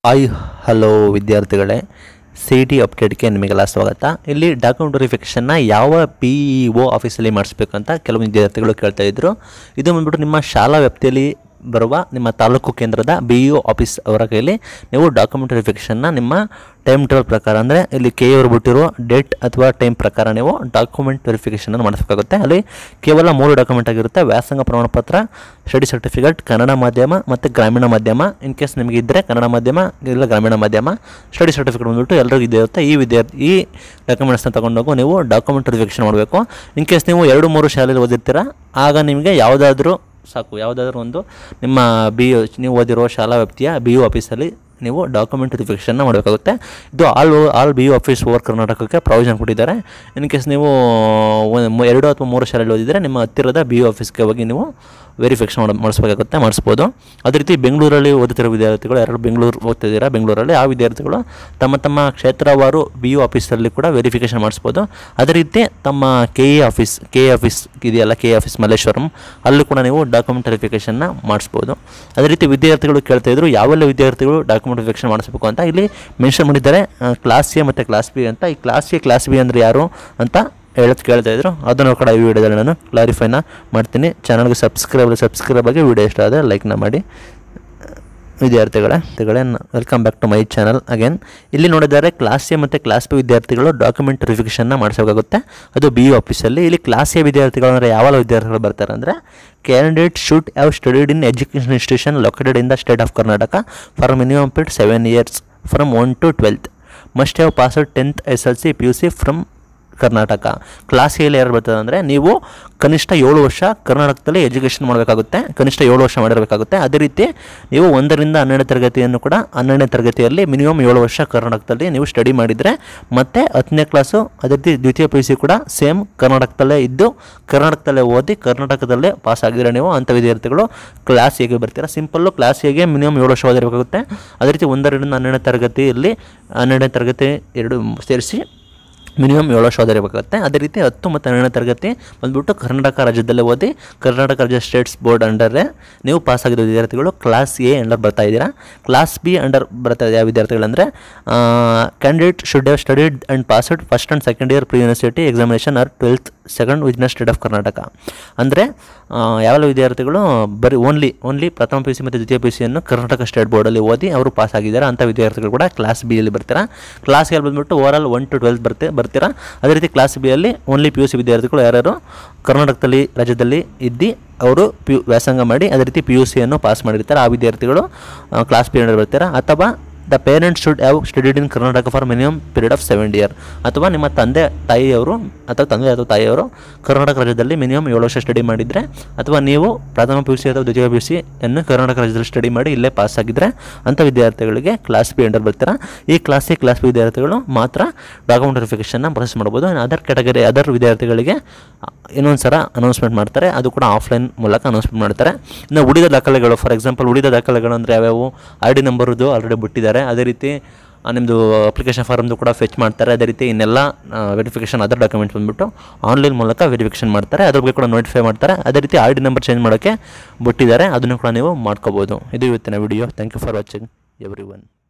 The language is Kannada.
ಹಾಯ್ ಹಲೋ ವಿದ್ಯಾರ್ಥಿಗಳೇ ಸಿ ಟಿ ಅಪ್ಡೇಟ್ಗೆ ನಿಮಗೆಲ್ಲ ಸ್ವಾಗತ ಇಲ್ಲಿ ಡಾಕ್ಯುಮೆಂಟ್ ವೆರಿಫಿಕೇಷನ್ನ ಯಾವ ಪಿ ಇ ಒ ಆಫೀಸಲ್ಲಿ ಮಾಡಿಸ್ಬೇಕಂತ ಕೆಲವು ವಿದ್ಯಾರ್ಥಿಗಳು ಕೇಳ್ತಾ ಇದ್ರು ಇದು ಬಂದ್ಬಿಟ್ಟು ನಿಮ್ಮ ಶಾಲಾ ವ್ಯಾಪ್ತಿಯಲ್ಲಿ ಬರುವ ನಿಮ್ಮ ತಾಲೂಕು ಕೇಂದ್ರದ ಬಿ ಇ ಒ ಆಫೀಸ್ ಅವರ ಕೈಯಲ್ಲಿ ನೀವು ಡಾಕ್ಯುಮೆಂಟ್ ವೆರಿಫಿಕೇಷನ್ನ ನಿಮ್ಮ ಟೈಮ್ ಟೇಬಲ್ ಪ್ರಕಾರ ಅಂದರೆ ಇಲ್ಲಿ ಕೆ ಅವರು ಬಿಟ್ಟಿರೋ ಡೇಟ್ ಅಥವಾ ಟೈಮ್ ಪ್ರಕಾರ ನೀವು ಡಾಕ್ಯುಮೆಂಟ್ ವೆರಿಫಿಕೇಷನನ್ನು ಮಾಡಿಸಬೇಕಾಗುತ್ತೆ ಅಲ್ಲಿ ಕೇವಲ ಮೂರು ಡಾಕ್ಯುಮೆಂಟ್ ಆಗಿರುತ್ತೆ ವ್ಯಾಸಂಗ ಪ್ರಮಾಣಪತ್ರ ಸ್ಟಡಿ ಸರ್ಟಿಫಿಕೇಟ್ ಕನ್ನಡ ಮಾಧ್ಯಮ ಮತ್ತು ಗ್ರಾಮೀಣ ಮಾಧ್ಯಮ ಇನ್ ಕೇಸ್ ನಿಮಗೆ ಇದ್ದರೆ ಕನ್ನಡ ಮಾಧ್ಯಮ ಇಲ್ಲ ಗ್ರಾಮೀಣ ಮಾಧ್ಯಮ ಸ್ಟಡಿ ಸರ್ಟಿಫಿಕೇಟ್ ಬಂದ್ಬಿಟ್ಟು ಎಲ್ಲರಿಗೂ ಇದೇ ಇರುತ್ತೆ ಈ ವಿದ್ಯಾರ್ಥಿ ಈ ಡಾಕ್ಯುಮೆಂಟ್ಸ್ನ ತಗೊಂಡೋಗು ನೀವು ಡಾಕ್ಯುಮೆಂಟ್ ವೆರಿಫಿಕೇಷನ್ ಮಾಡಬೇಕು ಇನ್ ಕೇಸ್ ನೀವು ಎರಡು ಮೂರು ಶಾಲೆಯಲ್ಲಿ ಓದಿರ್ತೀರ ಆಗ ನಿಮಗೆ ಯಾವುದಾದ್ರೂ ಸಾಕು ಯಾವುದಾದ್ರೂ ಒಂದು ನಿಮ್ಮ ಬಿ ಯು ನೀವು ಓದಿರೋ ಶಾಲಾ ವ್ಯಾಪ್ತಿಯ ಬಿ ಯು ಆಫೀಸಲ್ಲಿ ನೀವು ಡಾಕ್ಯುಮೆಂಟ್ ವೆರಿಫಿಕೇಷನ್ನ ಮಾಡಬೇಕಾಗುತ್ತೆ ಇದು all all B U office over ಕರ್ನಾಟಕಕ್ಕೆ ಪ್ರಾವಿಷನ್ ಕೊಟ್ಟಿದ್ದಾರೆ ಇನ್ ಕೇಸ್ ನೀವು ಒಂದು ಮೂ- ಎರಡು ಅಥವಾ ಮೂರು ಶಾಲೆಯಲ್ಲಿ ಓದಿದರೆ ನಿಮ್ಮ ಹತ್ತಿರದ ಬಿ ಯು ಆಫೀಸ್ಗೆ ಹೋಗಿ ನೀವು ವೆರಿಫಿಕೇಷನ್ ಮಾಡಿ ಮಾಡಿಸ್ಬೇಕಾಗುತ್ತೆ ಮಾಡಿಸ್ಬೋದು ಅದೇ ರೀತಿ ಬೆಂಗಳೂರಲ್ಲಿ ಓದುತ್ತಿರೋ ವಿದ್ಯಾರ್ಥಿಗಳು ಯಾರು ಬೆಂಗಳೂರು ಓದ್ತಿದ್ದೀರಾ ಬೆಂಗಳೂರಲ್ಲಿ ಆ ವಿದ್ಯಾರ್ಥಿಗಳು ತಮ್ಮ ತಮ್ಮ ಕ್ಷೇತ್ರವಾರು ಬಿ ಯು ಆಫೀಸಲ್ಲಿ ಕೂಡ ವೆರಿಫಿಕೇಷನ್ ಮಾಡಿಸ್ಬೋದು ಅದೇ ರೀತಿ ತಮ್ಮ K A office K A office ಇದೆಯಲ್ಲ ಕೆ ಎ ಆಫೀಸ್ ಮಲ್ಲೇಶ್ವರಂ ಅಲ್ಲಿ ಕೂಡ ನೀವು ಡಾಕ್ಯುಮೆಂಟ್ ವೆರಿಫಿಕೇಷನ್ನ ಮಾಡಿಸ್ಬೋದು ಅದೇ ರೀತಿ ವಿದ್ಯಾರ್ಥಿಗಳು ಕೇಳ್ತಾ ಇದ್ರು ಯಾವೆಲ್ಲ ವಿದ್ಯಾರ್ಥಿಗಳು ಡಾಕ್ಯುಮೆಂಟ್ ವೆರಿಫಿಕೇಷನ್ ಮಾಡಿಸ್ಬೇಕು ಅಂತ ಇಲ್ಲಿ ಮೆನ್ಷನ್ ಮಾಡಿದ್ದಾರೆ ಕ್ಲಾಸ್ ಎ ಮತ್ತು ಕ್ಲಾಸ್ ಬಿ ಅಂತ ಈ ಕ್ಲಾಸ್ ಎ ಕ್ಲಾಸ್ ಬಿ ಅಂದರೆ ಯಾರು ಅಂತ ಹೇಳೋದು ಕೇಳ್ತಾ ಇದ್ರು ಅದನ್ನು ಕೂಡ ಈ ವಿಡಿಯೋದಲ್ಲಿ ನಾನು ಕ್ಲಾರಿಫೈನ ಮಾಡ್ತೀನಿ ಚಾನಲ್ಗೆ ಸಬ್ಸ್ಕ್ರೈಬ್ ಸಬ್ಸ್ಕ್ರೈಬ್ ಆಗಿ ವಿಡಿಯೋ ಇಷ್ಟ ಆದರೆ ಲೈಕ್ನ ಮಾಡಿ ವಿದ್ಯಾರ್ಥಿಗಳೇ ವಿದ್ಯಾರ್ಥಿಗಳೇ welcome back to my channel again ಇಲ್ಲಿ ನೋಡಿದ್ದಾರೆ ಕ್ಲಾಸ್ ಎ ಮತ್ತು ಕ್ಲಾಸ್ ಬಿ ವಿದ್ಯಾರ್ಥಿಗಳು ಡಾಕ್ಯುಮೆಂಟ್ ವೆರಿಫಿಕೇಷನ್ನ ಮಾಡಿಸಬೇಕಾಗುತ್ತೆ ಅದು ಬಿ ಯು ಆಫೀಸಲ್ಲಿ ಇಲ್ಲಿ ಕ್ಲಾಸ್ ಎ ವಿದ್ಯಾರ್ಥಿಗಳು ಅಂದರೆ ಯಾವೆಲ್ಲ ವಿದ್ಯಾರ್ಥಿಗಳು ಬರ್ತಾರೆ ಅಂದರೆ candidate should have studied in education institution located in the state of Karnataka for minimum pit seven years from one to twelfth must have passed tenth S L C P U C from Karnataka class ಎಲ್ಲಿ ಯಾರು ಬರ್ತದೆ ಅಂದರೆ ನೀವು ಕನಿಷ್ಠ ಏಳು ವರ್ಷ ಕರ್ನಾಟಕದಲ್ಲಿ ಎಜುಕೇಷನ್ ಮಾಡಬೇಕಾಗುತ್ತೆ ಕನಿಷ್ಠ ಏಳು ವರ್ಷ ಮಾಡಿರಬೇಕಾಗುತ್ತೆ ಅದೇ ರೀತಿ ನೀವು ಒಂದರಿಂದ ಹನ್ನೆರಡನೇ ತರಗತಿಯನ್ನು ಕೂಡ ಹನ್ನೆರಡನೇ ತರಗತಿಯಲ್ಲಿ ಮಿನಿಮಮ್ ಏಳು ವರ್ಷ ಕರ್ನಾಟಕದಲ್ಲಿ ನೀವು ಸ್ಟಡಿ ಮಾಡಿದರೆ ಮತ್ತು ಹತ್ತನೇ ಕ್ಲಾಸು ಅದೇ ರೀತಿ ದ್ವಿತೀಯ ಪಿ ಯು ಸಿ ಕೂಡ ಸೇಮ್ ಕರ್ನಾಟಕದಲ್ಲೇ ಇದ್ದು ಕರ್ನಾಟಕದಲ್ಲೇ ಓದಿ ಕರ್ನಾಟಕದಲ್ಲೇ ಪಾಸ್ ಆಗಿದ್ರೆ ನೀವು ಅಂಥ ವಿದ್ಯಾರ್ಥಿಗಳು ಕ್ಲಾಸ್ ಹೇಗೆ ಬರ್ತೀರಾ ಸಿಂಪಲ್ಲು ಕ್ಲಾಸ್ ಹೇಗೆ ಮಿನಿಮಮ್ ಏಳು ವರ್ಷ ಓದಿರಬೇಕಾಗುತ್ತೆ ಅದೇ ರೀತಿ ಒಂದರಿಂದ ಹನ್ನೆರಡನೇ ತರಗತಿಯಲ್ಲಿ ಹನ್ನೆರಡನೇ ತರಗತಿ ಎರಡು ಸೇರಿಸಿ ಮಿನಿಮಮ್ ಏಳು ವರ್ಷ ಓದಿರಬೇಕಾಗುತ್ತೆ ಅದೇ ರೀತಿ ಹತ್ತು ಮತ್ತು ಹನ್ನೆರಡನೇ ತರಗತಿ ಬಂದ್ಬಿಟ್ಟು ಕರ್ನಾಟಕ ರಾಜ್ಯದಲ್ಲೇ ಓದಿ ಕರ್ನಾಟಕ ರಾಜ್ಯ ಸ್ಟೇಟ್ಸ್ ಬೋರ್ಡ್ ಅಂಡರೇ ನೀವು ಪಾಸ್ ಆಗಿರೋ ವಿದ್ಯಾರ್ಥಿಗಳು ಕ್ಲಾಸ್ ಎ ಅಂಡರ್ ಬರ್ತಾ ಇದ್ದೀರಾ ಕ್ಲಾಸ್ ಬಿ ಅಂಡರ್ ಬರ್ತಾ ಇದೆ ಯಾವ ವಿದ್ಯಾರ್ಥಿಗಳಂದರೆ candidate should have studied and passed first and second year pre university examination or twelfth second ವಿಜ್ಞಾನ ಸ್ಟೇಟ್ ಆಫ್ ಕರ್ನಾಟಕ ಅಂದರೆ ಯಾವೆಲ್ಲ ವಿದ್ಯಾರ್ಥಿಗಳು ಬರೀ ಓನ್ಲಿ ಓನ್ಲಿ ಪ್ರಥಮ ಪಿ ಯು ಸಿ ಮತ್ತು ದ್ವಿತೀಯ ಪಿ ಯು ಸಿಯನ್ನು ಕರ್ನಾಟಕ ಸ್ಟೇಟ್ ಬೋರ್ಡಲ್ಲಿ ಓದಿ ಅವರು ಪಾಸ್ ಆಗಿದ್ದಾರೆ ಅಂಥ ವಿದ್ಯಾರ್ಥಿಗಳು ಕೂಡ ಕ್ಲಾಸ್ ಬಿಯಲ್ಲಿ ಬರ್ತೀರಾ ಕ್ಲಾಸ್ ಎಲ್ಲಿ ಬಂದ್ಬಿಟ್ಟು ಓವರಾಲ್ ಒನ್ ಟು ಟ್ವೆಲ್ತ್ ಬರ್ತೆ ಬರ್ತೀರಾ ಅದೇ ರೀತಿ ಕ್ಲಾಸ್ ಬಿಯಲ್ಲಿ ಓನ್ಲಿ ಪಿ ಯು ಸಿ ವಿದ್ಯಾರ್ಥಿಗಳು ಯಾರ್ಯಾರು ಕರ್ನಾಟಕದಲ್ಲಿ ರಾಜ್ಯದಲ್ಲಿ ಇದ್ದು ಅವರು ಪಿ ಯು ವ್ಯಾಸಂಗ ಮಾಡಿ ಅದೇ ರೀತಿ ಪಿ ಯು ಸಿಯನ್ನು ಪಾಸ್ ಮಾಡಿರ್ತಾರೆ ಆ ವಿದ್ಯಾರ್ಥಿಗಳು ಕ್ಲಾಸ್ ಬಿ ಅಂಡರ್ ಬರ್ತೀರಾ ಅಥವಾ the parents should have studied in Karnataka for minimum period of seven year ಅಥವಾ ನಿಮ್ಮ ತಂದೆ ತಾಯಿಯವರು ಅಥವಾ ತಂದೆ ಅಥವಾ ತಾಯಿಯವರು ಕರ್ನಾಟಕ ರಾಜ್ಯದಲ್ಲಿ ಮಿನಿಮಮ್ ಏಳು ವರ್ಷ ಸ್ಟಡಿ ಮಾಡಿದರೆ ಅಥವಾ ನೀವು ಪ್ರಥಮ ಪಿ ಯು ಸಿ ಅಥವಾ ದ್ವಿತೀಯ ಪಿ ಯು ಸಿಯನ್ನು ಕರ್ನಾಟಕ ರಾಜ್ಯದಲ್ಲಿ ಸ್ಟಡಿ ಮಾಡಿ ಇಲ್ಲೇ ಪಾಸ್ ಆಗಿದ್ದರೆ ಅಂಥ ವಿದ್ಯಾರ್ಥಿಗಳಿಗೆ ಕ್ಲಾಸ್ ಬಿ ಅಂಡರ್ ಬರ್ತೀರಾ ಈ ಕ್ಲಾಸ್ ಸಿ ಕ್ಲಾಸ್ ಬಿ ವಿದ್ಯಾರ್ಥಿಗಳು ಮಾತ್ರ ಡಾಕ್ಯುಮೆಂಟ್ ವೆರಿಫಿಕೇಷನ್ನ ಪ್ರೊಸೆಸ್ ಮಾಡ್ಬೋದು ಇನ್ನು ಅದರ್ ಕ್ಯಾಟಗರಿ ಅದರ್ ವಿದ್ಯಾರ್ಥಿಗಳಿಗೆ ಇನ್ನೊಂದು ಸಲ ಅನೌನ್ಸ್ಮೆಂಟ್ ಮಾಡ್ತಾರೆ ಅದು ಕೂಡ ಆಫ್ಲೈನ್ ಮೂಲಕ ಅನೌನ್ಸ್ಮೆಂಟ್ ಮಾಡ್ತಾರೆ ಇನ್ನು ಉಳಿದ ದಾಖಲೆಗಳು ಫಾರ್ ಎಕ್ಸಾಂಪಲ್ ಉಳಿದ ದಾಖಲೆಗಳು ಅಂದರೆ ಯಾವ್ಯಾವು ಆರ್ ಡಿ ನಂಬರ್ದು ಆಲ್ರೆಡಿ ಬಿಟ್ಟಿದ್ದಾರೆ ಅದೇ ರೀತಿ ಆ, ನಿಮ್ಮದು ಅಪ್ಲಿಕೇಶನ್ ಫಾರ್ಮ್ದು ಕೂಡ ಫೆಚ್ ಮಾಡ್ತಾರೆ ಅದೇ ರೀತಿ ಇನ್ನೆಲ್ಲ ವೆರಿಫಿಕೇಷನ್ ಅದರ್ ಡಾಕ್ಯುಮೆಂಟ್ಸ್ ಬಂದುಬಿಟ್ಟು ಆನ್ಲೈನ್ ಮೂಲಕ ವೆರಿಫಿಕೇಷನ್ ಮಾಡ್ತಾರೆ ಅದ್ರ ಬಗ್ಗೆ ಕೂಡ ನೋಟಿಫೈ ಮಾಡ್ತಾರೆ ಅದೇ ರೀತಿ ಆರ್ ಡಿ ನಂಬರ್ ಚೇಂಜ್ ಮಾಡೋಕ್ಕೆ ಬಿಟ್ಟಿದ್ದಾರೆ ಅದನ್ನು ಕೂಡ ನೀವು ಮಾಡ್ಕೋಬೋದು ಇದು ಇವತ್ತಿನ video thank you for watching every one